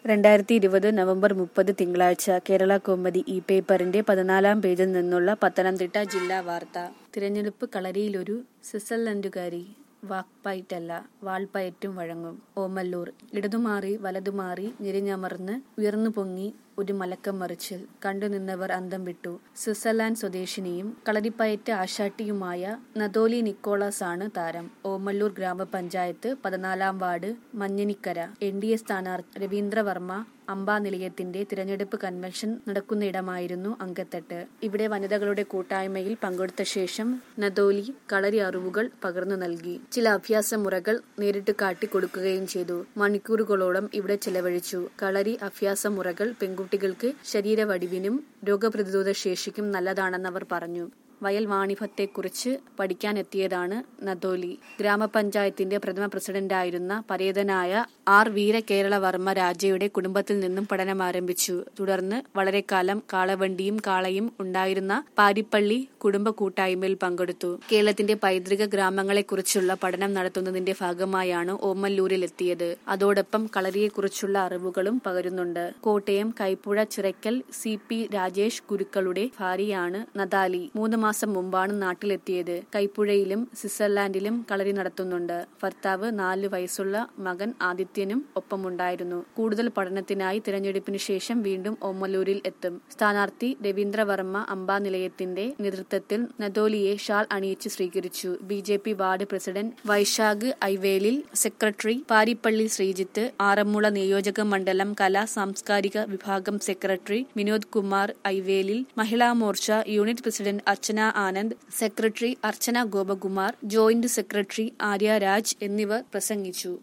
രണ്ടായിരത്തി ഇരുപത് നവംബർ മുപ്പത് തിങ്കളാഴ്ച കേരള കൗമുദി ഇ പേപ്പറിന്റെ പതിനാലാം പേജിൽ നിന്നുള്ള പത്തനംതിട്ട ജില്ലാ വാർത്ത തിരഞ്ഞെടുപ്പ് കളരിയിലൊരു സ്വിറ്റ്സർലൻഡുകാരി വാക്പയറ്റല്ല വാൾപ്പയറ്റും വഴങ്ങും ഓമല്ലൂർ ഇടതുമാറി വലതുമാറി ഞെരിഞ്ഞമർന്ന് ഉയർന്നു പൊങ്ങി ഒരു മലക്കം മറിച്ചിൽ കണ്ടുനിന്നവർ അന്തം വിട്ടു സ്വിറ്റ്സർലാൻഡ് സ്വദേശിനിയും കളരിപ്പയറ്റ് ആശാട്ടിയുമായ നദോലി നിക്കോളാസ് ആണ് താരം ഓമല്ലൂർ ഗ്രാമപഞ്ചായത്ത് പതിനാലാം ward Manjanikkara N D A സ്ഥാനാർത്ഥി രവീന്ദ്രവർമ്മ അംബാ നിലയത്തിന്റെ തിരഞ്ഞെടുപ്പ് കൺവെൻഷൻ നടക്കുന്നയിടമായിരുന്നു അങ്കത്തട്ട് ഇവിടെ വനിതകളുടെ കൂട്ടായ്മയിൽ പങ്കെടുത്ത ശേഷം നദോലി കളരി അറിവുകൾ പകർന്നു നൽകി ചില അഭ്യാസ മുറകൾ നേരിട്ട് കാട്ടിക്കൊടുക്കുകയും ചെയ്തു മണിക്കൂറുകളോളം ഇവിടെ ചെലവഴിച്ചു കളരി അഭ്യാസ മുറകൾ പെൺകുട്ടികൾക്ക് ശരീരവടിവിനും രോഗപ്രതിരോധ ശേഷിക്കും നല്ലതാണെന്ന് അവർ പറഞ്ഞു വയൽ വാണിഭത്തെക്കുറിച്ച് പഠിക്കാനെത്തിയതാണ് നദോലി ഗ്രാമപഞ്ചായത്തിന്റെ പ്രഥമ പ്രസിഡന്റായിരുന്ന പരേതനായ ആർ വീരകേരളവർമ്മ രാജയുടെ കുടുംബത്തിൽ നിന്നും പഠനം ആരംഭിച്ചു തുടർന്ന് വളരെ കാലം കാളവണ്ടിയും കാളയും ഉണ്ടായിരുന്ന പാരിപ്പള്ളി കുടുംബ കൂട്ടായ്മയിൽ പങ്കെടുത്തു കേരളത്തിന്റെ പൈതൃക ഗ്രാമങ്ങളെക്കുറിച്ചുള്ള പഠനം നടത്തുന്നതിന്റെ ഭാഗമായാണ് ഓമല്ലൂരിൽ എത്തിയത് അതോടൊപ്പം കളരിയെക്കുറിച്ചുള്ള അറിവുകളും പകരുന്നുണ്ട് കോട്ടയം കൈപ്പുഴ ചിറയ്ക്കൽ സി പി രാജേഷ് ഗുരുക്കളുടെ ഭാര്യയാണ് നദാലി മൂന്ന് മാസം മുമ്പാണ് നാട്ടിലെത്തിയത് കൈപ്പുഴയിലും സ്വിറ്റ്സർലാൻഡിലും കളരി നടത്തുന്നുണ്ട് ഭർത്താവ് നാല് വയസ്സുള്ള മകൻ ആദിത്യനും ഒപ്പമുണ്ടായിരുന്നു കൂടുതൽ പഠനത്തിനായി തിരഞ്ഞെടുപ്പിന് ശേഷം വീണ്ടും ഓമല്ലൂരിൽ എത്തും സ്ഥാനാർത്ഥി രവീന്ദ്രവർമ്മ അംബാ നിലയത്തിന്റെ നേതൃത്വത്തിൽ നദോലിയെ ഷാൾ അണിയിച്ച് സ്വീകരിച്ചു B J P ward president Vaisakh Ivelil secretary Parippally Sreejith Aranmula നിയോജക മണ്ഡലം കലാ സാംസ്കാരിക വിഭാഗം secretary Vinod Kumar Ivelil Mahila Morcha unit president Archana Anand secretary Archana Gopakumar joint secretary Arya Raj എന്നിവർ പ്രസംഗിച്ചു